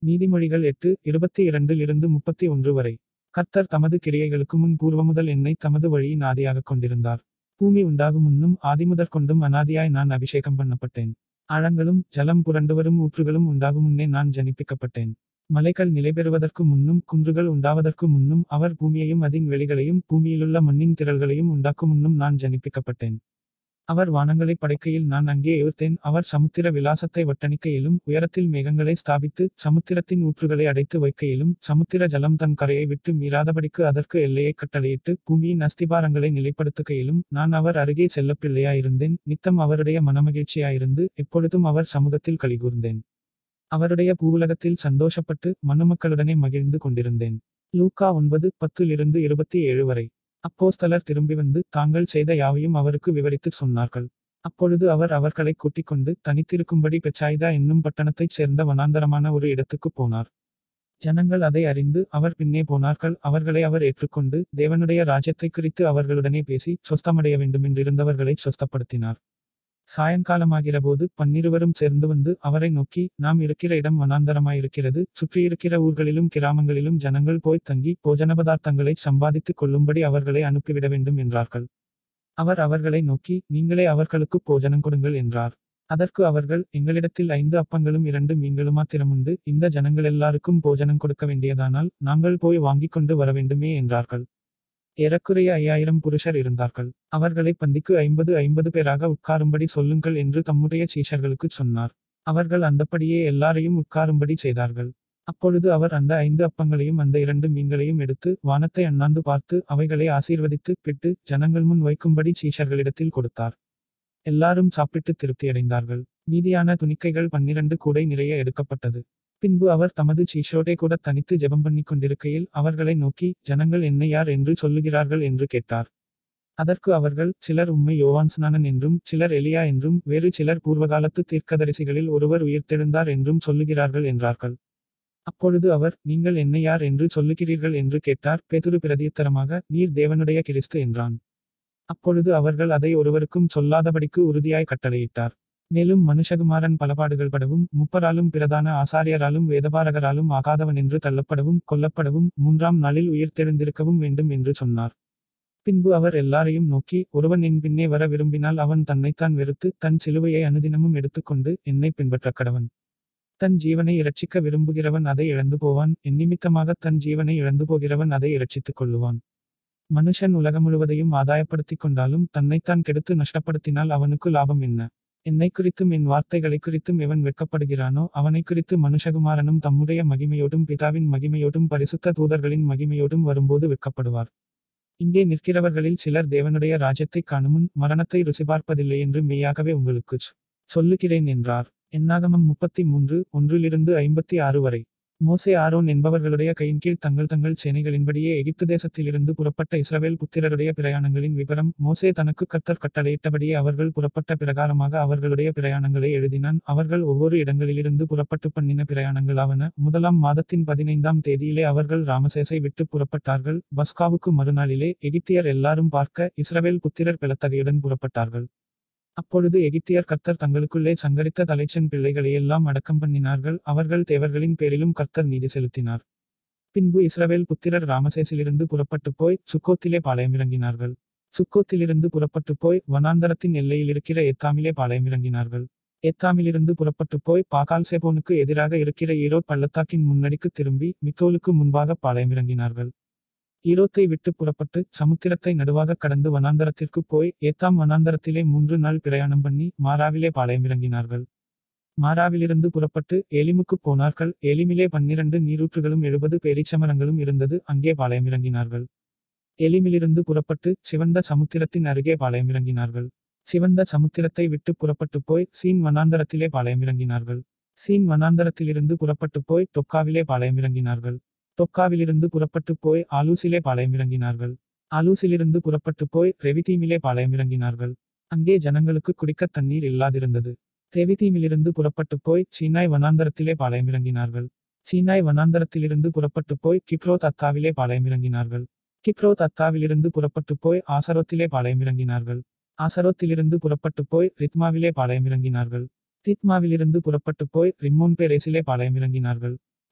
நீதிமொழிகள் எட்டு இருபத்தி இரண்டில் இருந்து முப்பத்தி ஒன்று வரை கர்த்தர் தமது கிரியைகளுக்கு முன் பூர்வமுதல் என்னை தமது வழியின் ஆதியாகக் கொண்டிருந்தார் பூமி உண்டாகும் முன்னும் ஆதிமுதற் கொண்டும் அனாதியாய் நான் அபிஷேகம் பண்ணப்பட்டேன் ஆழங்களும் ஜலம் புரண்டுவரும் ஊற்றுகளும் உண்டாகும் முன்னே நான் ஜனிப்பிக்கப்பட்டேன் மலைகள் நிலைபெறுவதற்கு முன்னும் குன்றுகள் உண்டாவதற்கு முன்னும் அவர் பூமியையும் அதின் வெளிகளையும் பூமியிலுள்ள மண்ணின் திரள்களையும் உண்டாக்கும் முன்னும் நான் ஜனிப்பிக்கப்பட்டேன் அவர் வானங்களை படைக்கையில் நான் அங்கே யோர்த்தேன் அவர் சமுத்திர விலாசத்தை வட்டணிக்கையிலும் உயரத்தில் மேகங்களை ஸ்தாபித்து சமுத்திரத்தின் ஊற்றுகளை அடைத்து வைக்கையிலும் சமுத்திர ஜலம் தன் கரையை விட்டு மீறாதபடிக்கு அதற்கு எல்லையை கட்டளையிட்டு பூமியின் அஸ்திபாரங்களை நிலைப்படுத்துகையிலும் நான் அவர் அருகே செல்லப்பிள்ளையாயிருந்தேன் நித்தம் அவருடைய மனமகிழ்ச்சியாயிருந்து எப்பொழுதும் அவர் சமூகத்தில் கலிகூர்ந்தேன் அவருடைய பூவுலகத்தில் சந்தோஷப்பட்டு மனுமக்களுடனே மகிழ்ந்து கொண்டிருந்தேன் லூக்கா ஒன்பது பத்திலிருந்து இருபத்தி ஏழு வரை அப்போஸ்தலர் திரும்பி வந்து தாங்கள் செய்த யாவையும் அவருக்கு விவரித்து சொன்னார்கள் அப்பொழுது அவர் அவர்களை கூட்டிக் கொண்டு தனித்திருக்கும்படி பெச்சாய்தா என்னும் பட்டணத்தைச் சேர்ந்த வனாந்தரமான ஒரு இடத்துக்கு போனார் ஜனங்கள் அதை அறிந்து அவர் பின்னே போனார்கள் அவர்களை அவர் ஏற்றுக்கொண்டு தேவனுடைய ராஜ்யத்தை குறித்து அவர்களுடனே பேசி சொஸ்தமடைய வேண்டுமென்றிருந்தவர்களை சொஸ்தப்படுத்தினார் சாயங்காலமாகிறபோது பன்னிருவரும் சேர்ந்து வந்து அவரை நோக்கி நாம் இருக்கிற இடம் வனாந்தரமாயிருக்கிறது சுற்றியிருக்கிற ஊர்களிலும் கிராமங்களிலும் ஜனங்கள் போய் தங்கி போஜன பதார்த்தங்களை சம்பாதித்துக் கொள்ளும்படி அவர்களை அனுப்பிவிட வேண்டும் என்றார்கள் அவர் அவர்களை நோக்கி நீங்களே அவர்களுக்கு போஜனம் கொடுங்கள் என்றார் அதற்கு அவர்கள் எங்களிடத்தில் ஐந்து அப்பங்களும் இரண்டு மீன்களுமாத்திரமுண்டு இந்த ஜனங்கள் எல்லாருக்கும் போஜனம் கொடுக்க வேண்டியதானால் நாங்கள் போய் வாங்கிக் கொண்டு வர வேண்டுமே என்றார்கள் ஏறக்குறைய ஐயாயிரம் புருஷர் இருந்தார்கள் அவர்களை பந்திக்கு ஐம்பது ஐம்பது பேராக உட்காரும்படி சொல்லுங்கள் என்று தம்முடைய சீஷர்களுக்கு சொன்னார் அவர்கள் அந்தப்படியே எல்லாரையும் உட்காரும்படி செய்தார்கள் அப்பொழுது அவர் அந்த ஐந்து அப்பங்களையும் அந்த இரண்டு மீன்களையும் எடுத்து வானத்தை அண்ணாந்து பார்த்து அவைகளை ஆசீர்வதித்து பிட்டு ஜனங்கள் முன் வைக்கும்படி சீஷர்களிடத்தில் கொடுத்தார் எல்லாரும் சாப்பிட்டு திருப்தியடைந்தார்கள் மீதியான துணிக்கைகள் பன்னிரண்டு கூடை நிறைய எடுக்கப்பட்டது பின்பு அவர் தமது சீஷோடே கூட தனித்து ஜெபம் பண்ணிக் கொண்டிருக்கையில் அவர்களை நோக்கி ஜனங்கள் என்னை யார் என்று சொல்லுகிறார்கள் என்று கேட்டார் அதற்கு அவர்கள் சிலர் உம்மை யோவான் ஸ்நானன் என்றும் சிலர் எலியா என்றும் வேறு சிலர் பூர்வகாலத்து தீர்க்கதரிசிகளில் ஒருவர் உயிர்த்தெழுந்தார் என்றும் சொல்லுகிறார்கள் என்றார்கள் அப்பொழுது அவர் நீங்கள் என்னை யார் என்று சொல்லுகிறீர்கள் என்று கேட்டார் பேதுரு பிரதியுத்தரமாக நீர் தேவனுடைய கிறிஸ்து என்றான் அப்பொழுது அவர்கள் அதை ஒருவருக்கும் சொல்லாதபடிக்கு உறுதியாய் கட்டளையிட்டார் மேலும் மனுஷகுமாரன் பலபாடுகள் படவும் முப்பராலும் பிரதான ஆசாரியராலும் வேதபாரகராலும் ஆகாதவன் என்று தள்ளப்படவும் கொல்லப்படவும் மூன்றாம் நாளில் உயிர்த்தெழுந்திருக்கவும் வேண்டும் என்று சொன்னார் பின்பு அவர் எல்லாரையும் நோக்கி ஒருவன் என் பின்னே வர விரும்பினால் அவன் தன்னைத்தான் வெறுத்து தன் சிலுவையை அனுதினமும் எடுத்துக்கொண்டு என்னை பின்பற்ற கடவன் தன் ஜீவனை இரட்சிக்க விரும்புகிறவன் அதை இழந்து போவான் எந்நிமித்தமாக தன் ஜீவனை இழந்து போகிறவன் அதை இரட்சித்துக் கொள்ளுவான் மனுஷன் உலகம் முழுவதையும் ஆதாயப்படுத்திக் கொண்டாலும் தன்னைத்தான் கெடுத்து நஷ்டப்படுத்தினால் அவனுக்கு லாபம் என்ன என்னை குறித்தும் என் வார்த்தைகளை குறித்தும் எவன் வெட்கப்படுகிறானோ அவனை குறித்து மனுஷகுமாரனும் தம்முடைய மகிமையோடும் பிதாவின் மகிமையோடும் பரிசுத்த தூதர்களின் மகிமையோடும் வரும்போது வெட்கப்படுவார் இங்கே நிற்கிறவர்களில் சிலர் தேவனுடைய ராஜ்யத்தை காணுமுன் மரணத்தை ருசிபார்ப்பதில்லை என்று மெய்யாகவே உங்களுக்குச் சொல்லுகிறேன் என்றார் என்னாகமம் முப்பத்தி மூன்று ஒன்றிலிருந்து ஐம்பத்தி ஆறு வரை மோசே ஆரோன் என்பவர்களுடைய கையின் கீழ் தங்கள் தங்கள் சேனைகளின்படியே எகிப்து தேசத்திலிருந்து புறப்பட்ட இஸ்ரவேல் புத்திரருடைய பிரயாணங்களின் விவரம் மோசே தனக்கு கர்த்தர் கட்டளையிட்டபடியே அவர்கள் புறப்பட்ட பிரகாரமாக அவர்களுடைய பிரயாணங்களை எழுதினான் அவர்கள் ஒவ்வொரு இடங்களிலிருந்து புறப்பட்டு பண்ணின பிரயாணங்களாவன முதலாம் மாதத்தின் பதினைந்தாம் தேதியிலே அவர்கள் ராமசேசை விட்டு புறப்பட்டார்கள் பஸ்காவுக்கு மறுநாளிலே எகிப்தியர் எல்லாரும் பார்க்க இஸ்ரவேல் புத்திரர் பெலத்தகையுடன் புறப்பட்டார்கள் அப்பொழுது எகிப்தியர் கர்த்தர் தங்களுக்குள்ளே சங்கரித்த தலைச்சன் பிள்ளைகளையெல்லாம் அடக்கம் பண்ணினார்கள் அவர்கள் தேவர்களின் பேரிலும் கர்த்தர் நீதி செலுத்தினார் பின்பு இஸ்ரவேல் புத்திரர் ராமசேசிலிருந்து புறப்பட்டு போய் சுக்கோத்திலே பாளையமிறங்கினார்கள் சுக்கோத்திலிருந்து புறப்பட்டு போய் வனாந்தரத்தின் எல்லையில் இருக்கிற எத்தாமிலே பாளையமிறங்கினார்கள் எத்தாமிலிருந்து புறப்பட்டு போய் பாகால் சேபோனுக்கு எதிராக இருக்கிற ஈரோட் பள்ளத்தாக்கின் முன்னடிக்கு திரும்பி மித்தோலுக்கு முன்பாக பாளையமிறங்கினார்கள் ஈரோத்தை விட்டு புறப்பட்டு சமுத்திரத்தை நடுவாக கடந்து வனாந்தரத்திற்கு போய் ஏத்தாம் வனாந்தரத்திலே மூன்று நாள் பிரயாணம் பண்ணி மாறாவிலே பாளையமிறங்கினார்கள் மாறாவிலிருந்து புறப்பட்டு ஏலிமுக்கு போனார்கள் ஏலிமிலே பன்னிரண்டு நீரூற்றுகளும் எழுபது பேரிச்சமரங்களும் இருந்தது அங்கே பாளையமிறங்கினார்கள் ஏலிமிலிருந்து புறப்பட்டு சிவந்த சமுத்திரத்தின் அருகே பாளையமிறங்கினார்கள் சிவந்த சமுத்திரத்தை விட்டு புறப்பட்டு போய் சீன் வனாந்தரத்திலே பாளையமிறங்கினார்கள் சீன் வனாந்தரத்திலிருந்து புறப்பட்டு போய் தொக்காவிலே பாளையமிறங்கினார்கள் தொக்காவிலிருந்து புறப்பட்டு போய் ஆலூசிலே பாளையமிறங்கினார்கள் ஆலூசிலிருந்து புறப்பட்டு போய் ரெவிதீமிலே பாளையமிறங்கினார்கள் அங்கே ஜனங்களுக்கு குடிக்க தண்ணீர் இல்லாதிருந்தது ரெவிதீமிலிருந்து புறப்பட்டு போய் சீனாய் வனாந்தரத்திலே பாளையமிறங்கினார்கள் சீனாய் வனாந்தரத்திலிருந்து புறப்பட்டு போய் கிப்ரோத் அத்தாவிலே பாளையமிறங்கினார்கள் கிப்ரோத் அத்தாவிலிருந்து புறப்பட்டு போய் ஆசரோத்திலே பாளையமிறங்கினார்கள் ஆசரோத்திலிருந்து புறப்பட்டு போய் ரித்மாவிலே பாளையமிறங்கினார்கள் ரித்மாவிலிருந்து புறப்பட்டு போய் ரிம்மோன் பேரேசிலே பாளையமிறங்கினார்கள்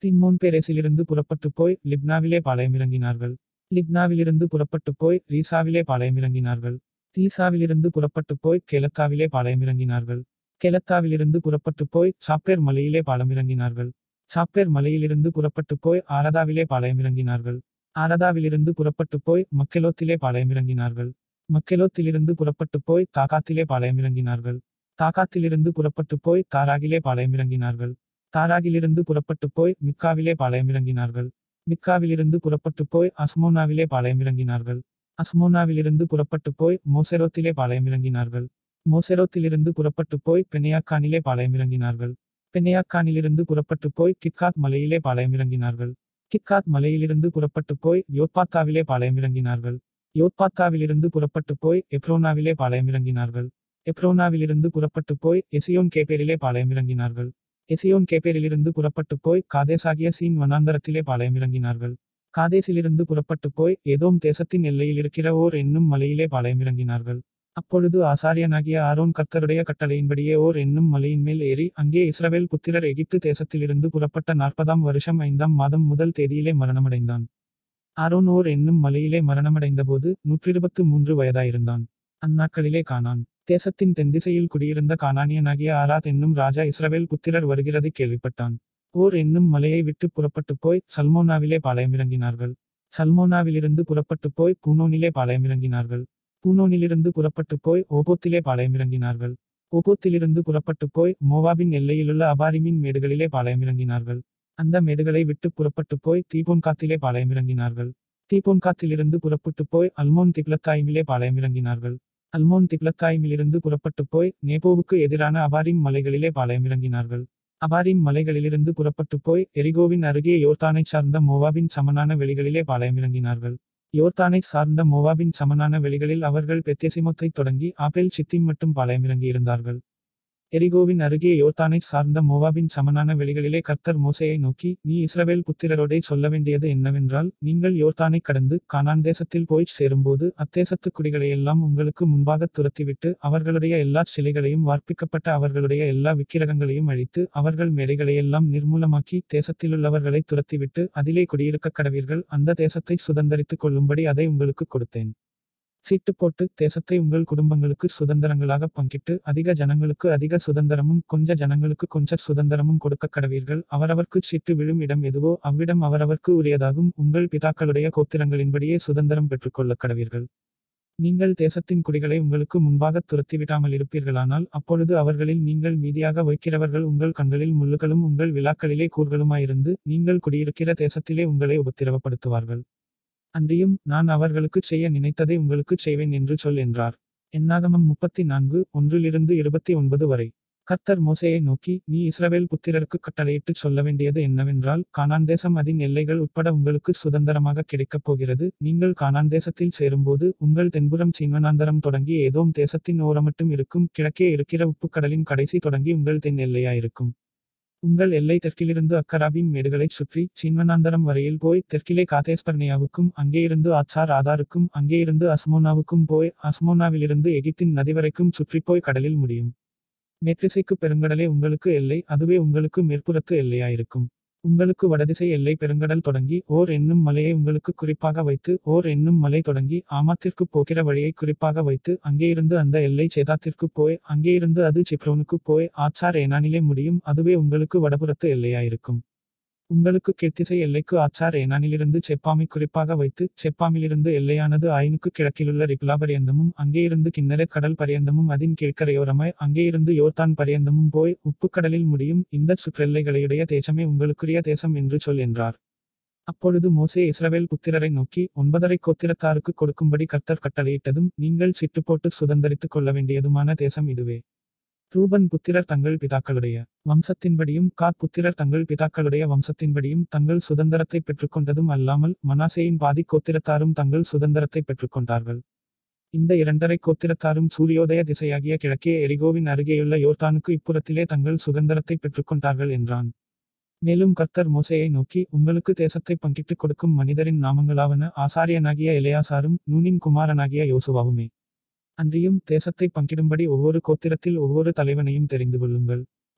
ரிம்மோன் பேரேசிலிருந்து புறப்பட்டு போய் லிப்னாவிலே பாளையமிறங்கினார்கள் லிப்னாவிலிருந்து புறப்பட்டு போய் ரீசாவிலே பாளையமிறங்கினார்கள் ரீசாவிலிருந்து புறப்பட்டு போய் கெலத்தாவிலே பாளையமிறங்கினார்கள் கெலத்தாவிலிருந்து புறப்பட்டு போய் சாப்பேர் மலையிலே பாளமிறங்கினார்கள் சாப்பேர் மலையிலிருந்து புறப்பட்டு போய் ஆரதாவிலே பாளையமிறங்கினார்கள் ஆரதாவிலிருந்து புறப்பட்டு போய் மக்கெலோத்திலே பாளையமிறங்கினார்கள் மக்கெலோத்திலிருந்து புறப்பட்டு போய் தாகாத்திலே பாளையமிறங்கினார்கள் தாகாத்திலிருந்து புறப்பட்டு போய் தாராகிலே பாளையமிறங்கினார்கள் தாராகிலிருந்து புறப்பட்டு போய் மிக்காவிலே பாளையமிறங்கினார்கள் மிக்காவிலிருந்து புறப்பட்டு போய் அஸ்மோனாவிலே பாளையமிறங்கினார்கள் அஸ்மோனாவிலிருந்து புறப்பட்டு போய் மோசெரோத்திலே பாளையமிறங்கினார்கள் மோசெரோத்திலிருந்து புறப்பட்டு போய் பெனியாக்கானிலே பாளையமிறங்கினார்கள் பெனியாக்கானிலிருந்து புறப்பட்டு போய் கிக்காத் மலையிலே பாளையமிறங்கினார்கள் கிக்காத் மலையிலிருந்து புறப்பட்டு போய் யோத்பாத்தாவிலே பாளையமிறங்கினார்கள் யோத்பாத்தாவிலிருந்து புறப்பட்டு போய் எப்ரோனாவிலே பாளையமிறங்கினார்கள் எப்ரோனாவிலிருந்து புறப்பட்டு போய் எசியோன் கேப்பேரிலே பாளையமிறங்கினார்கள் எசியோன் கேப்பேரிலிருந்து புறப்பட்டு போய் காதேசாகிய சீன் வனாந்தரத்திலே பாளையமிறங்கினார்கள் காதேசிலிருந்து புறப்பட்டு போய் ஏதோம் தேசத்தின் எல்லையில் இருக்கிற ஓர் என்னும் மலையிலே பாளையமிறங்கினார்கள் அப்பொழுது ஆசாரியனாகிய ஆரோன் கர்த்தருடைய கட்டளையின்படியே ஓர் என்னும் மலையின் மேல் ஏறி அங்கே இஸ்ரவேல் புத்திரர் எகிப்து தேசத்திலிருந்து புறப்பட்ட நாற்பதாம் வருஷம் ஐந்தாம் மாதம் முதல் தேதியிலே மரணமடைந்தான் ஆரோன் ஓர் என்னும் மலையிலே மரணமடைந்தபோது நூற்றிருபத்து மூன்று வயதாயிருந்தான் அந்நாட்களிலே கானான் தேசத்தின் தென்திசையில் குடியிருந்த கானானியனாகிய ஆராத் என்னும் ராஜா இஸ்ரவேல் புத்திரர் வருகிறது கேள்விப்பட்டான் ஓர் என்னும் மலையை விட்டு புறப்பட்டு போய் சல்மோனாவிலே பாளையமிறங்கினார்கள் சல்மோனாவிலிருந்து புறப்பட்டு போய் பூனோனிலே பாளையமிறங்கினார்கள் பூனோனிலிருந்து புறப்பட்டு போய் ஓபோத்திலே பாளையமிறங்கினார்கள் ஓபோத்திலிருந்து புறப்பட்டு போய் மோவாபின் எல்லையிலுள்ள அபாரிமின் மேடுகளிலே பாளையமிறங்கினார்கள் அந்த மேடுகளை விட்டு புறப்பட்டு போய் தீபோன்காத்திலே பாளையமிறங்கினார்கள் தீபோன்காத்திலிருந்து புறப்பட்டு போய் அல்மோன் திப்லத்தாயிமிலே பாளையமிறங்கினார்கள் அல்மோன் திப்லத்தாயிமிலிருந்து புறப்பட்டு போய் நேபோவுக்கு எதிரான அபாரிம் மலைகளிலே பாளையமிறங்கினார்கள் அபாரிம் மலைகளிலிருந்து புறப்பட்டு போய் எரிகோவின் அருகே யோர்தானை சார்ந்த மோவாபின் சமனான வெளிகளிலே பாளையமிறங்கினார்கள் யோர்தானை சார்ந்த மோவாபின் சமனான வெளிகளில் அவர்கள் பெத்தியசிமொத்தை தொடங்கி ஆப்பேல் சித்திம் மட்டும் பாளையமிறங்கியிருந்தார்கள் எரிகோவின் அருகே யோர்தானை சார்ந்த மோவாபின் சமனான வெளிகளிலே கர்த்தர் மோசையை நோக்கி நீ இஸ்ரவேல் புத்திரரோடே சொல்ல வேண்டியது என்னவென்றால் நீங்கள் யோர்தானை கடந்து கானான் தேசத்தில் போய் சேரும்போது அத்தேசத்து குடிகளையெல்லாம் உங்களுக்கு முன்பாக துரத்திவிட்டு அவர்களுடைய எல்லா சிலைகளையும் வார்ப்பிக்கப்பட்ட அவர்களுடைய எல்லா விக்கிரகங்களையும் அழித்து அவர்கள் மேடைகளையெல்லாம் நிர்மூலமாக்கி தேசத்திலுள்ளவர்களை துரத்திவிட்டு அதிலே குடியிருக்க கடவீர்கள் அந்த தேசத்தை சுதந்தரித்துக் கொள்ளும்படி அதை உங்களுக்கு கொடுத்தேன் சீட்டு போட்டு தேசத்தை உங்கள் குடும்பங்களுக்கு சுதந்திரங்களாக பங்கிட்டு அதிக ஜனங்களுக்கு அதிக சுதந்திரமும் கொஞ்ச ஜனங்களுக்கு கொஞ்ச சுதந்திரமும் கொடுக்க கடவீர்கள் அவரவர்க்கு சீட்டு விழும் இடம் எதுவோ அவ்விடம் அவரவர்க்கு உரியதாகும் உங்கள் பிதாக்களுடைய கோத்திரங்களின்படியே சுதந்திரம் பெற்றுக்கொள்ள கடவீர்கள் நீங்கள் தேசத்தின் குடிகளை உங்களுக்கு முன்பாக துரத்திவிடாமல் இருப்பீர்களானால் அப்பொழுது அவர்களில் நீங்கள் மீதியாக வைக்கிறவர்கள் உங்கள் கண்களில் முள்ளுகளும் உங்கள் விழாக்களிலே கூர்களுமாயிருந்து நீங்கள் குடியிருக்கிற தேசத்திலே உங்களை உபத்திரவப்படுத்துவார்கள் அன்றியும் நான் அவர்களுக்குச் செய்ய நினைத்ததை உங்களுக்குச் செய்வேன் என்று சொல் என்றார் என்னாகமம் முப்பத்தி நான்கு ஒன்றிலிருந்து இருபத்தி ஒன்பது வரை கர்த்தர் மோசேயை நோக்கி நீ இஸ்ரவேல் புத்திரருக்கு கட்டளையிட்டு சொல்ல வேண்டியது என்னவென்றால் கானான் தேசம் அதன் எல்லைகள் உட்பட உங்களுக்கு சுதந்திரமாக கிடைக்கப் போகிறது நீங்கள் கானான் தேசத்தில் சேரும்போது உங்கள் தென்புறம் சீன்வனாந்தரம் தொடங்கி ஏதோம் தேசத்தின் ஓரமட்டும் இருக்கும் கிழக்கே இருக்கிற உப்புக்கடலின் கடைசி தொடங்கி உங்கள் தென் எல்லையாயிருக்கும் உங்கள் எல்லை தெற்கிலிருந்து அக்கராபின் மேடுகளைச் சுற்றி சீன்வனாந்தரம் வரையில் போய் தெற்கிலே காதேஸ்பர்னியாவுக்கும் அங்கேயிருந்து ஆச்சார் ஆதாருக்கும் அங்கேயிருந்து அஸ்மோனாவுக்கும் போய் அஸ்மோனாவிலிருந்து எகிப்தின் நதி வரைக்கும் சுற்றிப்போய் கடலில் முடியும் மேற்றிசைக்கு பெருங்கடலே உங்களுக்கு எல்லை அதுவே உங்களுக்கு மேற்புறத்து எல்லையாயிருக்கும் உங்களுக்கு வடதிசை எல்லை பெருங்கடல் தொடங்கி ஓர் என்னும் மலையை உங்களுக்கு குறிப்பாக வைத்து ஓர் என்னும் மலை தொடங்கி ஆமாத்திற்கு போகிற வழியை குறிப்பாக வைத்து அங்கேயிருந்து அந்த எல்லை சேதாத்திற்கு போய் அங்கேயிருந்து அது சிப்ரோனுக்கு போய் ஆச்சார் ஏனானிலே முடியும் அதுவே உங்களுக்கு வடபுறத்து எல்லையாயிருக்கும் உங்களுக்கு கீழ்த்திசை எல்லைக்கு ஆச்சார் ஏனானிலிருந்து செப்பாமை குறிப்பாக வைத்து செப்பாமிலிருந்து எல்லையானது ஆயினுக்கு கிழக்கிலுள்ள ரிப்லா பரியந்தமும் அங்கேயிருந்து கிண்ணரெட் கடல் பரியந்தமும் அதின் கீழ்க்கரையோரமாய் அங்கேயிருந்து யோர்தான் பரியந்தமும் போய் உப்புக்கடலில் முடியும் இந்த சுற்றெல்லைகளையுடைய தேசமே உங்களுக்குரிய தேசம் என்று சொல் என்றார் அப்பொழுது மோசே இஸ்ரவேல் புத்திரரை நோக்கி ஒன்பதரை கோத்திரத்தாருக்கு கொடுக்கும்படி கர்த்தர் கட்டளையிட்டதும் நீங்கள் சிட்டு போட்டு சுதந்தரித்துக் கொள்ள வேண்டியதுமான தேசம் இதுவே ரூபன் புத்திரர் தங்கள் பிதாக்களுடைய வம்சத்தின்படியும் காத் புத்திரர் தங்கள் பிதாக்களுடைய வம்சத்தின்படியும் தங்கள் சுதந்திரத்தை பெற்றுக்கொண்டதும் அல்லாமல் மனாசேயின் பாதி கோத்திரத்தாரும் தங்கள் சுதந்திரத்தை பெற்றுக்கொண்டார்கள் இந்த இரண்டரை கோத்திரத்தாரும் சூரியோதய திசையாகிய கிழக்கே எரிகோவின் அருகேயுள்ள யோர்தானுக்கு இப்புறத்திலே தங்கள் சுதந்திரத்தை பெற்றுக்கொண்டார்கள் என்றான் மேலும் கர்த்தர் மோசேயை நோக்கி உங்களுக்கு தேசத்தை பங்கிட்டுக் கொடுக்கும் மனிதரின் நாமங்களாவன ஆசாரியனாகிய எலையாசாரும் நூனின் குமாரனாகிய யோசுவாவுமே அன்றியும் தேசத்தை பங்கிடும்படி ஒவ்வொரு கோத்திரத்தில் ஒவ்வொரு தலைவனையும் தெரிந்து கொள்ளுங்கள்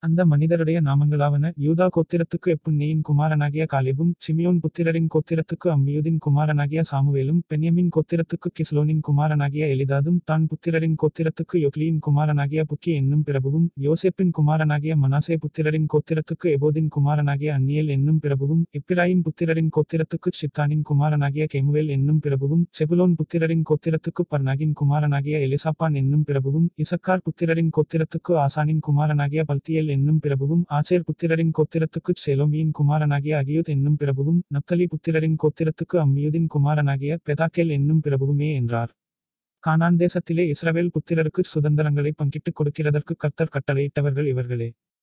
அந்த மனிதருடைய நாமங்களாவன யூதா கோத்திரத்துக்கு எப்புன்னேயின் குமாரனாகிய காலேபும் சிமியோன் புத்திரரின் கோத்திரத்துக்கு அம்மியூதின் குமாரனாகிய சாமுவேலும் பென்யமின் கோத்திரத்துக்கு கிஸ்லோனின் குமாரனாகிய எலிதாதும் தான் புத்திரரின் கோத்திரத்துக்கு யொக்லியின் குமாரனாகிய புக்கி என்னும் பிரபுவும் யோசேப்பின் குமாரனாகிய மனாசே புத்திரரின் கோத்திரத்துக்கு எபோதின் குமாரனாகிய அந்நியேல் என்னும் பிரபுவும் எப்பிராயிம் புத்திரரின் கோத்திரத்துக்கு சித்தானின் குமாரனாகிய கெமுவேல் என்னும் பிரபுவும் செபுலோன் புத்திரரின் கோத்திரத்துக்கு பர்னாகின் குமாரனாகிய எலிசாப்பான் என்னும் பிரபுவும் இசக்கார் புத்திரரின் கோத்திரத்துக்கு ஆசானின் குமாரனாகிய பல்தியேல் என்னும் பிரபுவும் ஆசேர் புத்திரரின் கோத்திரத்துக்கு செலோமியின் குமாரனாகிய அகியூத் என்னும் பிரபுவும் நப்தலி புத்திரரின் கோத்திரத்துக்கு அம்மியூதின் குமாரனாகிய பெதாக்கேல் என்னும் பிரபுவுமே என்றார் கானான் தேசத்திலே இஸ்ரவேல் புத்திரருக்கு சுதந்திரங்களை பங்கிட்டுக் கொடுக்கிறதற்கு கர்த்தர் கட்டளையிட்டவர்கள் இவர்களே